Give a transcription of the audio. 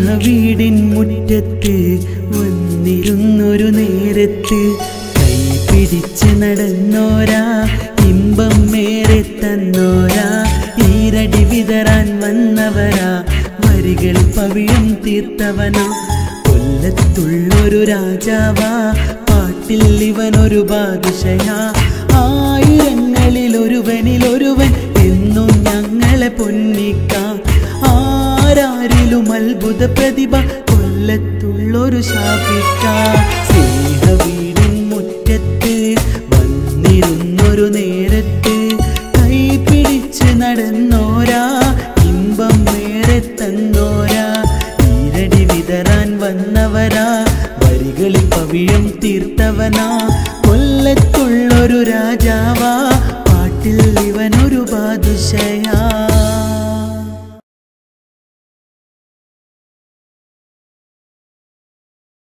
വീടിൻ മുറ്റത്ത് വന്നിരുന്നൊരു നേരത്ത് കൈ പിടിച്ച് നടന്നോരാ ഇമ്പം മേറെ തന്നോരാ ഈരടി വിതറാൻ വന്നവരാ വരികൾ പവിഴം തീർത്തവനാ കൊല്ലത്തുള്ളൊരു രാജാവാ പാട്ടിൽ ഇവനൊരു ബാദുഷയാ ആയിരങ്ങളിൽ ഒരുവനിൽ ഒരുവൻ എന്നും ഞങ്ങളെ പൊന്നിക്കാം ആരാരിലും അത്ഭുത പ്രതിഭ കൊല്ലത്തുള്ളൊരു ശാപിക്ക സ്നേഹ വീടിൻ മുറ്റത്ത് വന്നിരുന്നൊരു നേരം